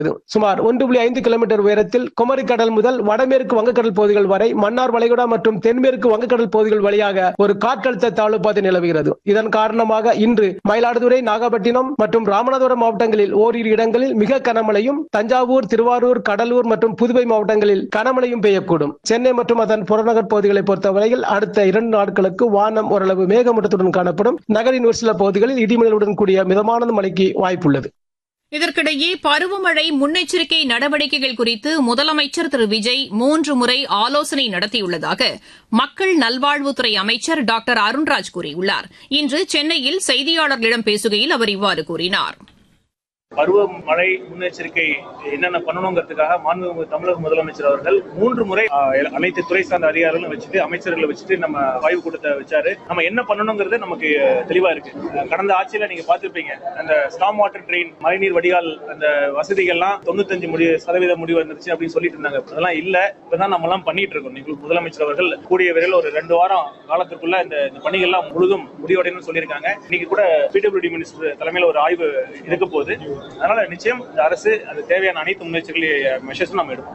சுமார் ஒன்று புள்ளி ஐந்து கிலோமீட்டர் உயரத்தில் குமரி கடல் முதல் வடமேற்கு வங்கக்கடல் பகுதிகள் வரை மன்னார் வளைகுடா மற்றும் தென்மேற்கு வங்கக்கடல் பகுதிகள் வழியாக ஒரு காற்றழுத்த தாழ்வு பாதை நிலவுகிறது இதன் காரணமாக இன்று மயிலாடுதுறை நாகப்பட்டினம் மற்றும் ராமநாதபுரம் மாவட்டங்களில் ஓரிரு இடங்களில் மிக கனமழையும் தஞ்சாவூர் திருவாரூர் கடலூர் மற்றும் புதுவை மாவட்டங்களில் கனமழையும் பெய்யக்கூடும் சென்னை மற்றும் அதன் புறநகர் பகுதிகளை பொறுத்தவரையில் அடுத்த இரண்டு நாட்களுக்கு வானம் ஓரளவு மேகமூட்டத்துடன் காணப்படும் நகரின் ஒரு சில பகுதிகளில் இடிமின்னலுடன் கூடிய மிதமான மழைக்கு வாய்ப்புள்ளது இதற்கிடையே பருவமழை முன்னெச்சரிக்கை நடவடிக்கைகள் குறித்து முதலமைச்சர் திரு விஜய் மூன்று முறை ஆலோசனை நடத்தியுள்ளதாக மக்கள் நல்வாழ்வுத்துறை அமைச்சர் டாக்டர் அருண்ராஜ் கூறியுள்ளார் இன்று சென்னையில் செய்தியாளர்களிடம் பேசுகையில் அவர் இவ்வாறு கூறினார் பருவமழை முன்னெச்சரிக்கை என்னென்ன பண்ணணுங்கிறதுக்காக மாண்புமிகு தமிழக முதலமைச்சர் அவர்கள் மூன்று முறை ஆஹ், அனைத்து துறை சார்ந்த அதிகாரிகளும் வச்சுட்டு அமைச்சர்களை வச்சுட்டு நம்ம ஆய்வு கூட்டத்தை வச்சாரு நம்ம என்ன பண்ணணுங்கிறது நமக்கு தெளிவா இருக்கு அஹ், கடந்த ஆட்சியில நீங்க பார்த்திருப்பீங்க அந்த ஸ்டாம் வாட்டர் ட்ரெயின் மழைநீர் வடிகால் அந்த வசதிகள்லாம் தொண்ணூத்தஞ்சு முடி சதவீத முடிவு வந்துருச்சு அப்படின்னு சொல்லிட்டு இருந்தாங்க அதெல்லாம் இல்ல இப்பதான் நம்ம எல்லாம் பண்ணிட்டு இருக்கோம் நீங்க முதலமைச்சர் அவர்கள் கூடிய விரைவில் ஒரு ரெண்டு வாரம் காலத்துக்குள்ள இந்த இந்த பணிகள்லாம் முழுதும் முடிவடையணும்னு சொல்லியிருக்காங்க இன்னைக்கு கூட பிடபிள்யூடி மினிஸ்டர் தலைமையில ஒரு ஆய்வு இருக்க போகுது அதனால நிச்சயம் இந்த அரசு அது தேவையான அனைத்து முன்னெச்சரிக்கை மெஷர்ஸும் நம்ம எடுப்போம்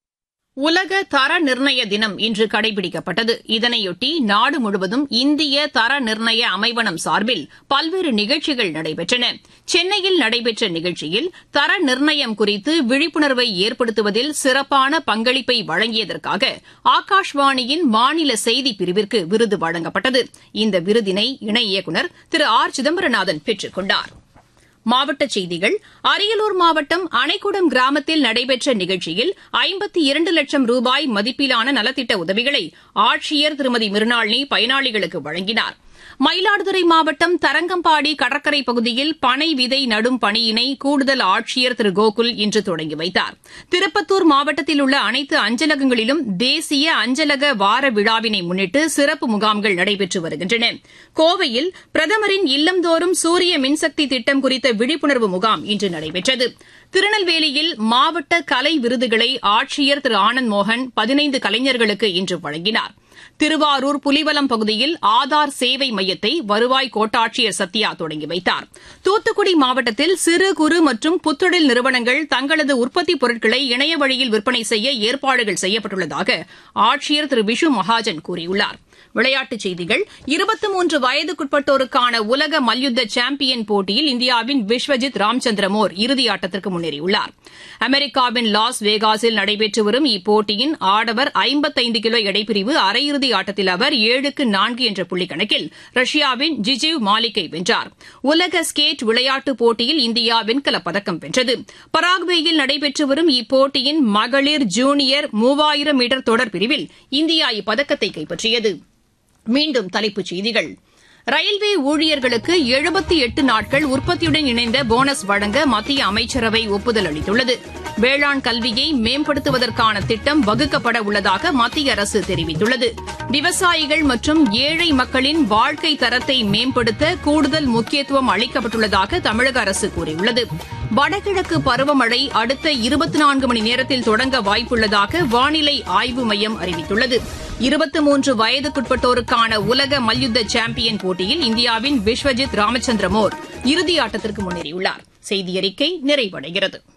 உலக தர நிர்ணய தினம் இன்று கடைபிடிக்கப்பட்டது இதனையொட்டி நாடு முழுவதும் இந்திய தர நிர்ணய அமைவனம் சார்பில் பல்வேறு நிகழ்ச்சிகள் நடைபெற்றன சென்னையில் நடைபெற்ற நிகழ்ச்சியில் தர நிர்ணயம் குறித்து விழிப்புணர்வை ஏற்படுத்துவதில் சிறப்பான பங்களிப்பை வழங்கியதற்காக ஆகாஷ்வாணியின் மாநில செய்திப் பிரிவிற்கு விருது வழங்கப்பட்டது இந்த விருதினை இணை இயக்குநர் திரு ஆர் சிதம்பரநாதன் பெற்றுக் கொண்டாா் மாவட்டச் செய்திகள் அரியலூர் மாவட்டம் அணைக்குடம் கிராமத்தில் நடைபெற்ற நிகழ்ச்சியில் ஐம்பத்தி இரண்டு லட்சம் ரூபாய் மதிப்பிலான நலத்திட்ட உதவிகளை ஆட்சியர் திருமதி மிருணாளினி பயனாளிகளுக்கு வழங்கினார் மயிலாடுதுறை மாவட்டம் தரங்கம்பாடி கடற்கரை பகுதியில் பனை விதை நடும் பணியினை கூடுதல் ஆட்சியர் திரு கோகுல் இன்று தொடங்கி வைத்தார் திருப்பத்தூர் மாவட்டத்தில் உள்ள அனைத்து அஞ்சலகங்களிலும் தேசிய அஞ்சலக வார விழாவினை முன்னிட்டு சிறப்பு முகாம்கள் நடைபெற்று வருகின்றன கோவையில் பிரதமரின் இல்லந்தோறும் சூரிய மின்சக்தி திட்டம் குறித்த விழிப்புணர்வு முகாம் இன்று நடைபெற்றது திருநெல்வேலியில் மாவட்ட கலை விருதுகளை ஆட்சியர் திரு ஆனந்த் மோகன் பதினைந்து கலைஞர்களுக்கு இன்று வழங்கினார் திருவாரூர் புலிவலம் பகுதியில் ஆதார் சேவை மையத்தை வருவாய் கோட்டாட்சியர் சத்யா தொடங்கி வைத்தார் தூத்துக்குடி மாவட்டத்தில் சிறு குறு மற்றும் புத்தொழில் நிறுவனங்கள் தங்களது உற்பத்திப் பொருட்களை இணைய வழியில் விற்பனை செய்ய ஏற்பாடுகள் செய்யப்பட்டுள்ளதாக ஆட்சியர் திரு விஷு மகாஜன் கூறியுள்ளார் விளையாட்டுச் செய்திகள் இருபத்தி மூன்று வயதுக்குட்பட்டோருக்கான உலக மல்யுத்த சாம்பியன் போட்டியில் இந்தியாவின் விஸ்வஜித் ராம்சந்திரமோர் இறுதியாட்டத்திற்கு முன்னேறியுள்ளார் அமெரிக்காவின் லாஸ் வேகாஸில் நடைபெற்று வரும் இப்போட்டியின் ஆடவர் ஐம்பத்தைந்து கிலோ எடைப்பிரிவு அரையிறுதி ஆட்டத்தில் அவர் ஏழுக்கு நான்கு என்ற புள்ளி கணக்கில் ரஷ்யாவின் ஜிஜிவ் மாலிக்கை வென்றார் உலக ஸ்கேட் விளையாட்டுப் போட்டியில் இந்தியா வெண்கலப் பதக்கம் வென்றது பராகுவேயில் நடைபெற்று வரும் இப்போட்டியின் மகளிர் ஜூனியர் மூவாயிரம் மீட்டர் தொடர் பிரிவில் இந்தியா இப்பதக்கத்தை கைப்பற்றியது மீண்டும் தலைப்புச் செய்திகள் ரயில்வே ஊழியர்களுக்கு எழுபத்தி எட்டு நாட்கள் உற்பத்தியுடன் இணைந்த போனஸ் வழங்க மத்திய அமைச்சரவை ஒப்புதல் அளித்துள்ளது வேளாண் கல்வியை மேம்படுத்துவதற்கான திட்டம் வகுக்கப்பட உள்ளதாக மத்திய அரசு தெரிவித்துள்ளது விவசாயிகள் மற்றும் ஏழை மக்களின் வாழ்க்கை தரத்தை மேம்படுத்த கூடுதல் முக்கியத்துவம் அளிக்கப்பட்டுள்ளதாக தமிழக அரசு கூறியுள்ளது வடகிழக்கு பருவமழை அடுத்த இருபத்தி நான்கு மணி நேரத்தில் தொடங்க வாய்ப்புள்ளதாக வானிலை ஆய்வு மையம் அறிவித்துள்ளது இருபத்தி மூன்று வயதுக்குட்பட்டோருக்கான உலக மல்யுத்த சாம்பியன் போட்டியில் இந்தியாவின் விஸ்வஜித் ராமச்சந்திரமோர் இறுதியாட்டத்திற்கு முன்னேறியுள்ளார் செய்தியறிக்கை நிறைவடைகிறது